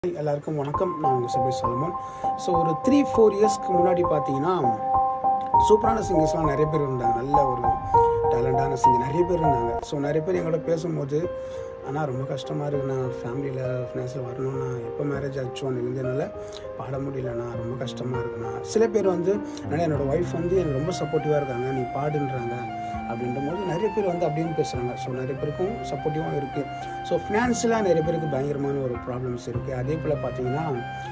எல்லாருக்கும் வணக்கம் நான் உங்கள் சபை சலமன் ஸோ ஒரு த்ரீ ஃபோர் இயர்ஸ்க்கு முன்னாடி பார்த்தீங்கன்னா சூப்பரான சிங்கர்ஸ்லாம் நிறைய பேர் இருந்தாங்க நல்ல ஒரு டேலண்டான சிங்கர் நிறைய பேர் இருந்தாங்க ஸோ நிறைய பேர் எங்களோட பேசும்போது ஆனால் ரொம்ப கஷ்டமாக இருக்குண்ணா ஃபேமிலியில் ஃபினான்ஸில் வரணும்னா எப்போ மேரேஜ் ஆச்சோ அன்னிலேருந்து என்னால் பாட முடியலண்ணா ரொம்ப கஷ்டமாக இருக்குண்ணா சில பேர் வந்து ஆனால் என்னோடய ஒய்ஃப் வந்து எனக்கு ரொம்ப சப்போர்ட்டிவாக இருக்காங்க நீ பாடுன்றாங்க அப்படின்ற போது நிறைய பேர் வந்து அப்படின்னு பேசுகிறாங்க ஸோ நிறைய பேருக்கும் சப்போர்ட்டிவாக இருக்குது ஸோ ஃபினான்ஷியலாக நிறைய பேருக்கு பயங்கரமான ஒரு ப்ராப்ளம்ஸ் இருக்குது அதே போல் பார்த்தீங்கன்னா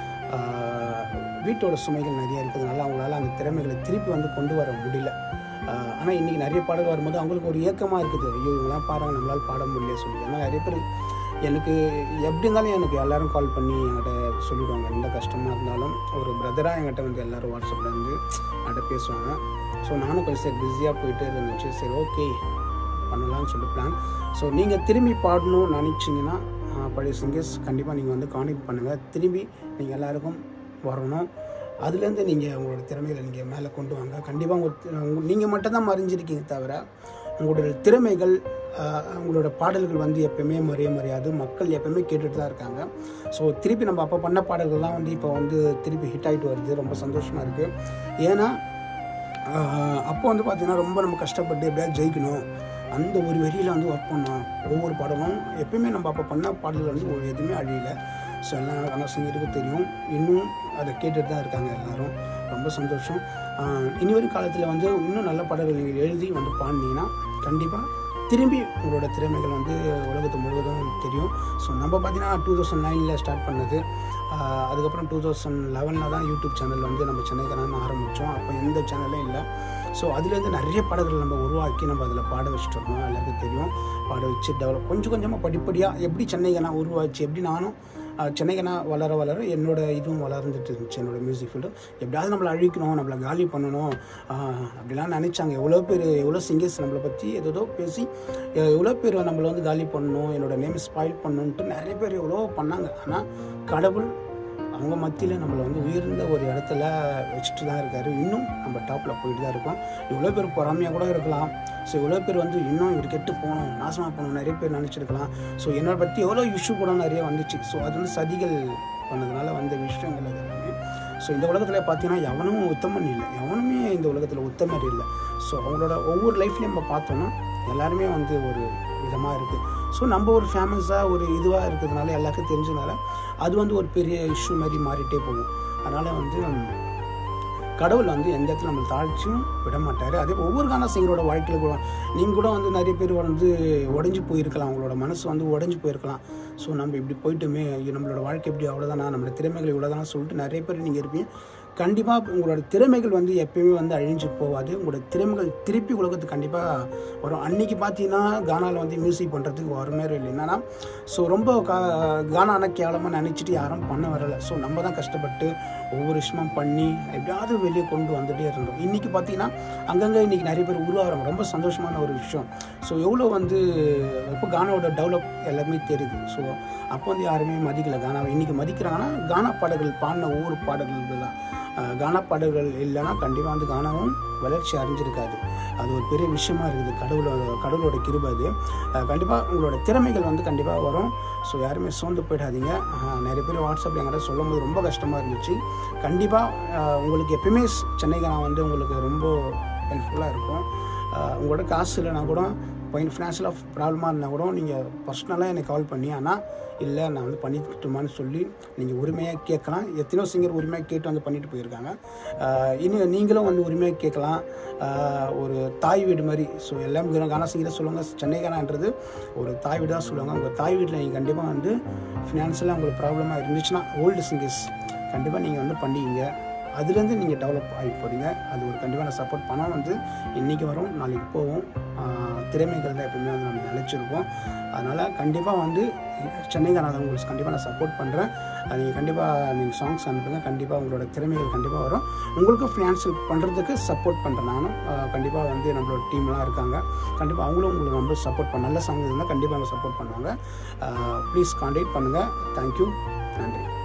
ஆஹ், வீட்டோட சுமைகள் நிறைய இருக்கிறதுனால அவங்களால அந்த திறமைகளை திருப்பி வந்து கொண்டு வர முடியல ஆனால் இன்றைக்கி நிறைய பாடல் வரும்போது அவங்களுக்கு ஒரு ஏக்கமாக இருக்குது ஐயோ இவங்களாம் பாருங்க நம்மளால் பாட முடியல சொல்லி ஆனால் நிறைய பேர் எனக்கு எப்படி இருந்தாலும் எனக்கு எல்லாரும் கால் பண்ணி என்கிட்ட சொல்லிடுவாங்க எந்த கஷ்டமாக இருந்தாலும் ஒரு பிரதராக என்கிட்ட வந்து எல்லாரும் வாட்ஸ்அப்பில் வந்து என்கிட்ட பேசுவாங்க ஸோ நானும் கொஞ்சம் சரி பிஸியாக போயிட்டு இருந்துச்சு சரி ஓகே பண்ணலாம்னு சொல்லி பிளான் ஸோ நீங்கள் திரும்பி பாடணும்னு நினச்சிங்கன்னா ஆஹ், பழைய சிங்கர்ஸ் கண்டிப்பாக நீங்கள் வந்து கான்டெக்ட் பண்ணுங்கள் திரும்பி நீங்கள் எல்லாருக்கும் வரணும் அதுலேருந்து நீங்கள் உங்களோட திறமைகளை நீங்கள் மேலே கொண்டு வாங்க கண்டிப்பாக உங்கள் நீங்கள் மட்டும்தான் மறைஞ்சிருக்கீங்க தவிர உங்களுடைய திறமைகள் ஆஹ், உங்களோட பாடல்கள் வந்து எப்பயுமே மறைய மறையாது மக்கள் எப்பயுமே கேட்டுட்டு தான் இருக்காங்க ஸோ திருப்பி நம்ம அப்போ பண்ண பாடல்கள்லாம் வந்து இப்போ வந்து திருப்பி ஹிட் ஆகிட்டு வருது ரொம்ப சந்தோஷமாக இருக்குது ஏன்னா ஆஹ் அப்போ வந்து பார்த்தீங்கன்னா ரொம்ப நம்ம கஷ்டப்பட்டு எப்படியாவது ஜெயிக்கணும் அந்த ஒரு வெறியில் வந்து ஒர்க் பண்ணோம் ஒவ்வொரு பாடலும் எப்பயுமே நம்ம அப்போ பண்ண பாடல்கள் வந்து ஒரு எதுவுமே அழியல ஸோ எல்லாம் ஆனால் சிங்கருக்கு தெரியும் இன்னும் அதை கேட்டுட்டு தான் இருக்காங்க எல்லாரும் ரொம்ப சந்தோஷம் ஆஹ் இனி வரும் காலத்தில் வந்து இன்னும் நல்ல பாடல்கள் நீங்கள் எழுதி வந்து பாடினீங்கன்னா கண்டிப்பாக திரும்பி உங்களோட திறமைகள் வந்து உலகத்து முழுவதும் தெரியும் ஸோ நம்ம பார்த்தீங்கன்னா டூ தௌசண்ட் நைனில் ஸ்டார்ட் பண்ணது ஆஹ் அதுக்கப்புறம் டூ தௌசண்ட் லெவனில் தான் யூடியூப் சேனல் வந்து நம்ம சென்னைக்காரன்னு ஆரம்பித்தோம் அப்போ எந்த சேனலும் இல்லை ஸோ அதுலேருந்து நிறைய பாடல்கள் நம்ம உருவாக்கி நம்ம அதில் பாட வச்சுட்டு இருக்கோம் எல்லாருக்கும் தெரியும் பாட வச்சு டெவலப் கொஞ்சம் கொஞ்சமாக படிப்படியாக எப்படி சென்னைக்கான உருவாச்சு எப்படி நானும் ஆஹ் சென்னைக்கான வளர வளர என்னோட இதுவும் வளர்ந்துட்டு இருந்துச்சு என்னோட மியூசிக் ஃபீல்டு எப்படியாவது நம்மளை அழிக்கணும் நம்மளை காலி பண்ணணும் ஆஹ் அப்படிலாம் நினச்சாங்க எவ்வளோ பேர் எவ்வளோ சிங்கர்ஸ் நம்மளை பற்றி ஏதோ பேசி எவ்வளோ பேர் நம்மளை வந்து காலி பண்ணணும் என்னோட நேம் ஸ்பாயில் பண்ணணுன்ட்டு நிறைய பேர் எவ்வளோ பண்ணாங்க ஆனால் கடவுள் அவங்க மத்தியில் நம்மளை வந்து உயர்ந்த ஒரு இடத்துல வச்சுட்டு தான் இருக்காரு இன்னும் நம்ம டாப்பில் போயிட்டு தான் இருக்கோம் இவ்வளோ பேர் பொறாமையாக கூட இருக்கலாம் ஸோ இவ்வளோ பேர் வந்து இன்னும் இவர் கெட்டு போகணும் நாசமாக போகணும் நிறைய பேர் நினச்சிருக்கலாம் ஸோ என்னோட பற்றி எவ்வளோ இஷ்யூ கூட நிறைய வந்துச்சு ஸோ அது வந்து சதிகள் பண்ணதுனால வந்த விஷயங்கள் அது எல்லாமே ஸோ இந்த உலகத்தில் பார்த்தீங்கன்னா எவனும் உத்தமன் இல்லை எவனுமே இந்த உலகத்தில் உத்தமர் இல்லை ஸோ அவங்களோட ஒவ்வொரு லைஃப்லையும் நம்ம பார்த்தோன்னா எல்லாருமே வந்து ஒரு விதமாக இருக்குது ஸோ நம்ம ஒரு ஃபேமஸாக ஒரு இதுவாக இருக்கிறதுனால எல்லாருக்கும் தெரிஞ்சதுனால அது வந்து ஒரு பெரிய இஷ்யூ மாதிரி மாறிட்டே போகும் அதனால் வந்து கடவுள் வந்து எந்த இடத்துல நம்மளை தாழ்ச்சியும் விட மாட்டார் அதே போல் ஒவ்வொரு கான சிங்கரோட வாழ்க்கையில் கூட நீங்கள் கூட வந்து நிறைய பேர் வந்து உடஞ்சி போயிருக்கலாம் அவங்களோட மனசு வந்து உடஞ்சி போயிருக்கலாம் ஸோ நம்ம இப்படி போயிட்டுமே ஐயோ, நம்மளோட வாழ்க்கை இப்படி அவ்வளோதானா நம்மளோட திறமைகள் இவ்வளோதானா சொல்லிட்டு நிறைய பேர் நீங்கள் இருப்பீங்க கண்டிப்பாக உங்களோட திறமைகள் வந்து எப்பயுமே வந்து அழிஞ்சு போகாது உங்களோட திறமைகள் திருப்பி உலகத்துக்கு கண்டிப்பாக வரும் அன்னைக்கு பார்த்தீங்கன்னா கானாவில் வந்து மியூசிக் பண்ணுறதுக்கு வரமே இல்லை என்னன்னா ஸோ ரொம்ப கா கானான கேவலமாக நினச்சிட்டு யாரும் பண்ண வரலை ஸோ நம்ம தான் கஷ்டப்பட்டு ஒவ்வொரு விஷயமும் பண்ணி எப்படியாவது வெளியே கொண்டு வந்துட்டே இருந்தோம் இன்றைக்கி பார்த்தீங்கன்னா அங்கங்கே இன்றைக்கி நிறைய பேர் உருவாகிறாங்க ரொம்ப சந்தோஷமான ஒரு விஷயம் ஸோ எவ்வளோ வந்து இப்போ கானாவோட டெவலப் எல்லாமே தெரியுது ஸோ அப்போ வந்து யாருமே மதிக்கல கானாவை இன்றைக்கி மதிக்கிறாங்கன்னா கானா பாடல்கள் பாடின ஒவ்வொரு பாடல்கள் தான் அஹ் கானா பாடல்கள் இல்லைன்னா கண்டிப்பாக வந்து கானாவும் வளர்ச்சி அடைஞ்சிருக்காது அது ஒரு பெரிய விஷயமா இருக்குது கடவுளோட கடவுளோட கிருபை அது கண்டிப்பாக உங்களோட திறமைகள் வந்து கண்டிப்பாக வரும் ஸோ யாருமே சோர்ந்து போயிடாதீங்க அஹ் நிறைய பேர் வாட்ஸ்அப்பில் என்கிட்ட சொல்லும் போது ரொம்ப கஷ்டமாக இருந்துச்சு கண்டிப்பாக உங்களுக்கு எப்பயுமே சென்னைக்கு நான் வந்து உங்களுக்கு ரொம்ப ஹெல்ப்ஃபுல்லாக இருக்கும் அஹ் உங்களோட காசு இல்லைனா கூட பையன் ஃபினான்ஷியலாக ப்ராப்ளமாக இருந்தால் கூட நீங்கள் பர்சனலாக எனக்கு கால் பண்ணி ஆனால் இல்லை நான் வந்து பண்ணிட்டுமான்னு சொல்லி நீங்கள் உரிமையாக கேட்கலாம் எத்தனையோ சிங்கர் உரிமையாக கேட்டு வந்து பண்ணிட்டு போயிருக்காங்க ஆஹ் இன்னும் நீங்களும் வந்து உரிமையாக கேட்கலாம் ஆஹ் ஒரு தாய் வீடு மாதிரி ஸோ எல்லாம் கானா சிங்கரை சொல்லுவாங்க சென்னைக்கானான்றது ஒரு தாய் வீடு தான் சொல்லுவாங்க உங்கள் தாய் வீட்டில் நீங்கள் கண்டிப்பாக வந்து ஃபினான்ஷியலாக உங்களுக்கு ப்ராப்ளமாக இருந்துச்சுன்னா ஓல்டு சிங்கர்ஸ் கண்டிப்பாக நீங்கள் வந்து பண்ணிக்கிங்க அதுலேருந்து நீங்கள் டெவலப் ஆகி போகிறீங்க அது ஒரு கண்டிப்பான சப்போர்ட் பணம் வந்து இன்றைக்கி வரும் நாளைக்கு போகும் ஆஹ் திறமைகள் தான் எப்பவுமே வந்து நம்ம நிலச்சிருப்போம் அதனால் கண்டிப்பாக வந்து சென்னைக்கு நான் உங்களுக்கு கண்டிப்பாக நான் சப்போர்ட் பண்ணுறேன் நீங்கள் கண்டிப்பாக நீங்கள் சாங்ஸ் அனுப்புங்க கண்டிப்பாக உங்களோட திறமைகள் கண்டிப்பாக வரும் உங்களுக்கு ஃபினான்ஷியல் பண்ணுறதுக்கு சப்போர்ட் பண்ணுறேன் நானும் கண்டிப்பாக வந்து நம்மளோட டீம்லாம் இருக்காங்க கண்டிப்பாக அவங்களும் உங்களுக்கு ரொம்ப சப்போர்ட் பண்ண நல்ல சாங் இருந்தால் கண்டிப்பாக அவங்க சப்போர்ட் பண்ணுவாங்க ப்ளீஸ் கான்டாக்ட் பண்ணுங்கள் தேங்க்யூ நன்றி